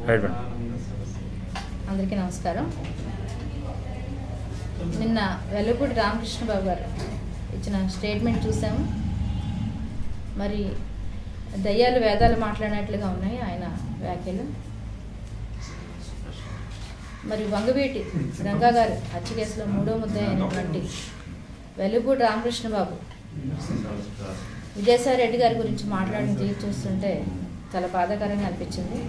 right madam అందరికీ నమస్కారం నిన్న వెల్లపూడి రామకృష్ణ బాబు గారు ఇచ్చిన స్టేట్మెంట్ చూసాము మరి దయ్యాలు వేదాలు మాట్లాడినట్లుగా ఉన్నాయి ఆయన వ్యాఖ్యలు మరి వంగవీటి రంగా గారు హత్య కేసులో మూడో ముద్ద అయినటువంటి వెల్లపూడి రామకృష్ణ బాబు విజయసాయి రెడ్డి గారి గురించి మాట్లాడిన తీరు చూస్తుంటే చాలా బాధాకరంగా అనిపించింది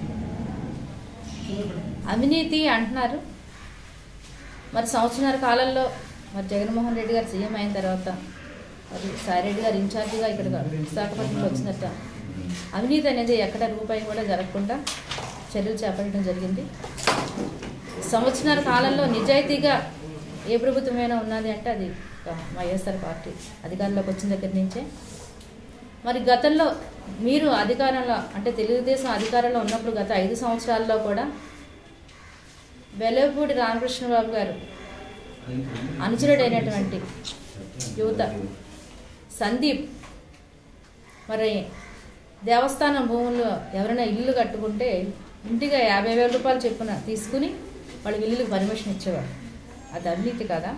అవినీతి అంటున్నారు మరి సంవత్సరాల కాలంలో మరి జగన్మోహన్ రెడ్డి గారు సీఎం అయిన తర్వాత మరి సాయిరెడ్డి గారు ఇన్ఛార్జిగా ఇక్కడ విశాఖపట్నంలో వచ్చినట్ట అవినీతి అనేది ఎక్కడ రూపాయి కూడా జరగకుండా చర్యలు చేపట్టడం జరిగింది సంవత్సరాల కాలంలో నిజాయితీగా ఏ ప్రభుత్వమైనా ఉన్నది అంటే అది వైఎస్ఆర్ పార్టీ అధికారంలోకి వచ్చిన దగ్గర నుంచే మరి గతంలో మీరు అధికారంలో అంటే తెలుగుదేశం అధికారంలో ఉన్నప్పుడు గత ఐదు సంవత్సరాల్లో కూడా వెలవపూడి రామకృష్ణబాబు గారు అనుచరుడైనటువంటి యువత సందీప్ మరి దేవస్థానం భూముల్లో ఎవరైనా ఇల్లు కట్టుకుంటే ఇంటిగా యాభై వేల రూపాయలు చొప్పున తీసుకుని వాళ్ళ ఇల్లుకి పర్మిషన్ ఇచ్చేవారు అది అవినీతి కదా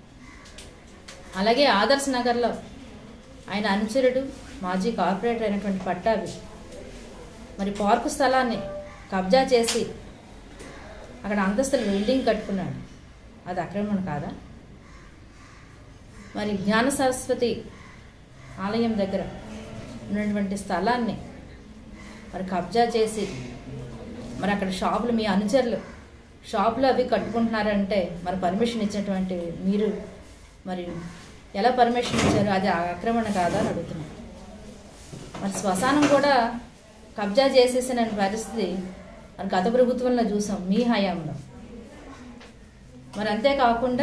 అలాగే ఆదర్శ్ నగర్లో ఆయన అనుచరుడు మాజీ కార్పొరేటర్ అయినటువంటి పట్టాభి మరి పార్కు స్థలాన్ని కబ్జా చేసి అక్కడ అంతస్తులు బిల్డింగ్ కట్టుకున్నాడు అది అక్రమణ కాదా మరి జ్ఞాన సరస్వతి ఆలయం దగ్గర ఉన్నటువంటి స్థలాన్ని మరి కబ్జా చేసి మరి అక్కడ షాపులు మీ అనుచరులు షాపులు అవి కట్టుకుంటున్నారంటే మరి పర్మిషన్ ఇచ్చినటువంటి మీరు మరి ఎలా పర్మిషన్ ఇచ్చారు అది ఆక్రమణ కాదా అని అడుగుతున్నాను మరి శ్మశానం కూడా కబ్జా చేసేసిన పరిస్థితి మరి గత ప్రభుత్వంలో చూసాం మీ హయాంలో మరి అంతేకాకుండా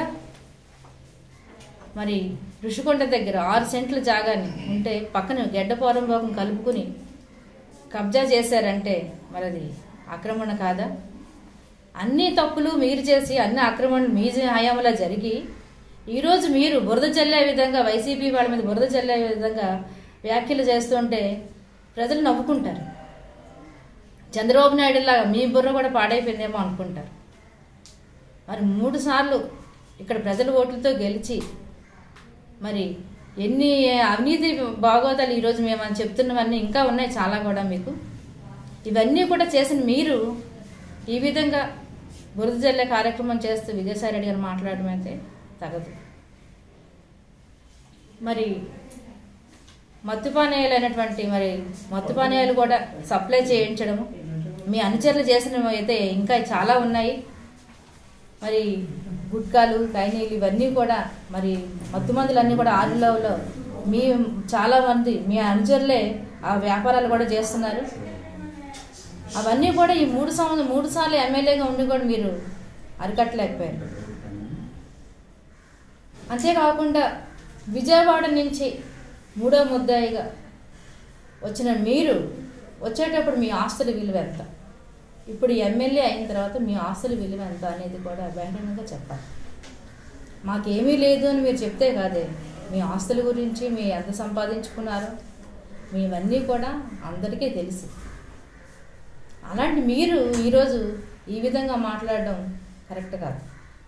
మరి ఋషికొండ దగ్గర ఆరు సెంట్ల జాగాని ఉంటే పక్కన గెడ్డపోరం భాగం కలుపుకుని కబ్జా చేశారంటే మరి అది ఆక్రమణ కాదా అన్ని తప్పులు మీరు చేసి అన్ని ఆక్రమణలు మీ హయాంలో జరిగి ఈరోజు మీరు బురద చల్లే విధంగా వైసీపీ వాళ్ళ మీద బురద చల్లే విధంగా వ్యాఖ్యలు చేస్తుంటే ప్రజలు నవ్వుకుంటారు చంద్రబాబు నాయుడు లాగా మీ బుర్ర కూడా పాడైపోయిందేమో అనుకుంటారు మరి మూడు సార్లు ఇక్కడ ప్రజల ఓట్లతో గెలిచి మరి ఎన్ని అవినీతి బాగోతాలు ఈరోజు మేము అని చెప్తున్నవన్నీ ఇంకా ఉన్నాయి చాలా కూడా మీకు ఇవన్నీ కూడా చేసిన మీరు ఈ విధంగా బురద జల్లే కార్యక్రమం చేస్తూ విజయసాయి రెడ్డి గారు మాట్లాడడం అయితే తగదు మరి మత్తుపానీయాలు అయినటువంటి మరి మత్తుపానీయాలు కూడా సప్లై చేయించడము మీ అనుచరులు చేసినవి అయితే ఇంకా చాలా ఉన్నాయి మరి గుట్కాలు కైనీలు ఇవన్నీ కూడా మరి మత్తు మందులన్నీ కూడా ఆరులో మీ చాలా మంది మీ అనుచరులే ఆ వ్యాపారాలు కూడా చేస్తున్నారు అవన్నీ కూడా ఈ మూడు సంవత్సరం మూడు సార్లు ఎమ్మెల్యేగా ఉండి కూడా మీరు అరికట్టలేకపోయారు అంతేకాకుండా విజయవాడ నుంచి మూడో ముద్దాయిగా వచ్చిన మీరు వచ్చేటప్పుడు మీ ఆస్తుల విలువ ఎంత ఇప్పుడు ఎమ్మెల్యే అయిన తర్వాత మీ ఆస్తుల విలువ ఎంత అనేది కూడా బహిరంగంగా చెప్పాలి మాకేమీ లేదు అని మీరు చెప్తే కాదే మీ ఆస్తుల గురించి మీ ఎంత సంపాదించుకున్నారో మీవన్నీ కూడా అందరికీ తెలుసు అలాంటి మీరు ఈరోజు ఈ విధంగా మాట్లాడడం కరెక్ట్ కాదు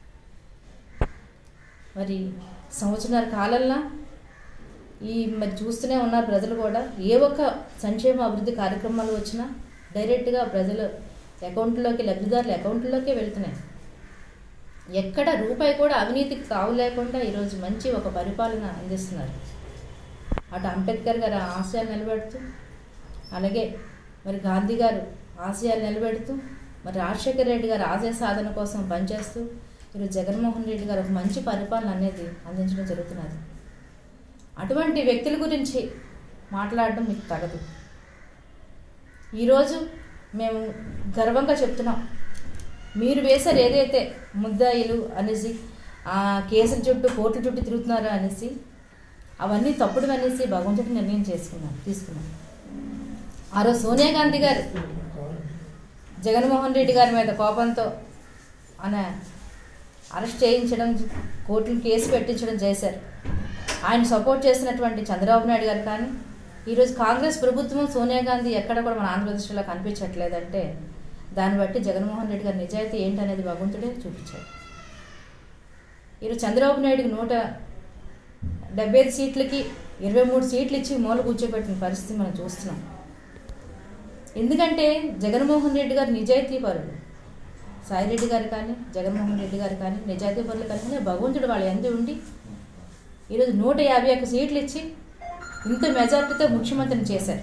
మరి సంవత్సరాల కాలంలో ఈ మరి చూస్తూనే ఉన్నారు ప్రజలు కూడా ఏ ఒక్క సంక్షేమ అభివృద్ధి కార్యక్రమాలు వచ్చినా డైరెక్ట్గా ప్రజలు అకౌంట్లోకి లబ్ధిదారుల అకౌంట్లోకే వెళ్తున్నాయి ఎక్కడ రూపాయి కూడా అవినీతికి తావు లేకుండా ఈరోజు మంచి ఒక పరిపాలన అందిస్తున్నారు అటు అంబేద్కర్ గారు ఆశయాలు నిలబెడుతూ అలాగే మరి గాంధీ గారు ఆశయాలు నిలబెడుతూ మరి రాజశేఖర రెడ్డి గారు ఆశయ సాధన కోసం పనిచేస్తూ ఈరోజు జగన్మోహన్ రెడ్డి గారు ఒక మంచి పరిపాలన అనేది అందించడం జరుగుతున్నది అటువంటి వ్యక్తుల గురించి మాట్లాడడం మీకు తగదు ఈరోజు మేము గర్వంగా చెప్తున్నాం మీరు వేశారు ఏదైతే ముద్దాయిలు అనేసి ఆ కేసుల చుట్టూ కోర్టుల చుట్టూ తిరుగుతున్నారో అనేసి అవన్నీ తప్పుడు అనేసి భగవంతుడి నిర్ణయం చేసుకున్నాను తీసుకున్నాను ఆ రోజు సోనియా గాంధీ గారు జగన్మోహన్ రెడ్డి గారి మీద కోపంతో ఆయన అరెస్ట్ చేయించడం కోర్టులు కేసు పెట్టించడం చేశారు ఆయన సపోర్ట్ చేసినటువంటి చంద్రబాబు నాయుడు గారు కానీ ఈరోజు కాంగ్రెస్ ప్రభుత్వం సోనియా గాంధీ ఎక్కడ కూడా మన ఆంధ్రప్రదేశ్లో కనిపించట్లేదంటే దాన్ని బట్టి జగన్మోహన్ రెడ్డి గారి నిజాయితీ ఏంటనేది భగవంతుడే చూపించాడు ఈరోజు చంద్రబాబు నాయుడుకి నూట డెబ్బై ఐదు సీట్లకి ఇరవై మూడు సీట్లు ఇచ్చి మూల కూర్చోబెట్టిన పరిస్థితి మనం చూస్తున్నాం ఎందుకంటే జగన్మోహన్ రెడ్డి గారు నిజాయితీ పరుడు సాయిరెడ్డి గారు కానీ జగన్మోహన్ రెడ్డి గారు కానీ నిజాయితీ పరులు కానీ భగవంతుడు వాళ్ళ ఎంత ఉండి ఈరోజు నూట యాభై ఒక్క సీట్లు ఇచ్చి ఇంత మెజార్టీతో ముఖ్యమంత్రిని చేశారు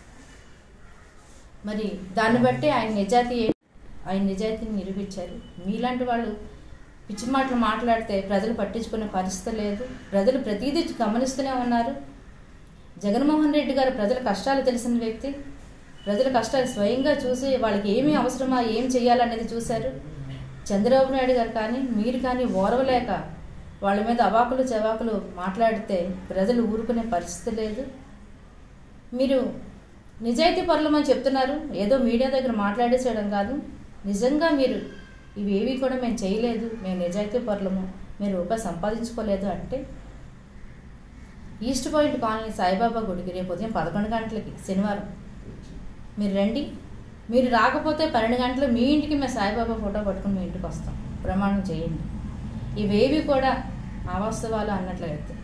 మరి దాన్ని బట్టి ఆయన నిజాయితీ ఏ- ఆయన నిజాయితీని నిరూపించారు మీలాంటి వాళ్ళు పిచ్చి మాటలు మాట్లాడితే ప్రజలు పట్టించుకునే పరిస్థితి లేదు ప్రజలు ప్రతిదీ గమనిస్తూనే ఉన్నారు జగన్మోహన్ రెడ్డి గారు ప్రజల కష్టాలు తెలిసిన వ్యక్తి ప్రజల కష్టాలు స్వయంగా చూసి వాళ్ళకి ఏమి అవసరమా ఏం చేయాలనేది చూశారు చంద్రబాబు నాయుడు గారు కానీ మీరు కానీ ఓర్వలేక వాళ్ళ మీద అవాకులు చవాకులు మాట్లాడితే ప్రజలు ఊరుకునే పరిస్థితి లేదు మీరు నిజాయితీ పరులమని చెప్తున్నారు ఏదో మీడియా దగ్గర మాట్లాడేసేయడం కాదు నిజంగా మీరు ఇవేవి కూడా మేము చేయలేదు మేము నిజాయితీ పరులము మీరు రూపాయి సంపాదించుకోలేదు అంటే ఈస్ట్ పాయింట్ కాలనీ సాయిబాబా గుడికి రేపు ఉదయం పదకొండు గంటలకి శనివారం మీరు రండి మీరు రాకపోతే పన్నెండు గంటలు మీ ఇంటికి మేము సాయిబాబా ఫోటో పట్టుకుని మీ ఇంటికి వస్తాం ప్రమాణం చేయండి ఇవేవి కూడా అవాస్తవాలు అన్నట్లయితే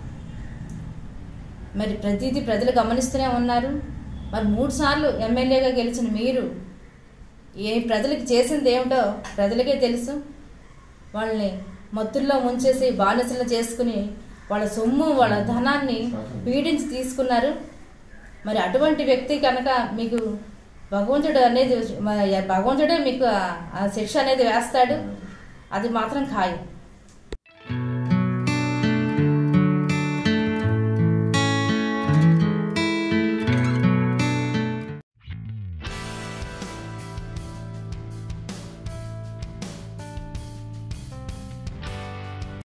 మరి ప్రతిదీ ప్రజలు గమనిస్తూనే ఉన్నారు మరి మూడు సార్లు ఎమ్మెల్యేగా గెలిచిన మీరు ఏ ప్రజలకు చేసింది ఏమిటో ప్రజలకే తెలుసు వాళ్ళని మత్తుల్లో ముంచేసి బానిసలు చేసుకుని వాళ్ళ సొమ్ము వాళ్ళ ధనాన్ని పీడించి తీసుకున్నారు మరి అటువంటి వ్యక్తి కనుక మీకు భగవంతుడు అనేది మ- భగవంతుడే మీకు ఆ- ఆ శిక్ష అనేది వేస్తాడు అది మాత్రం ఖాయం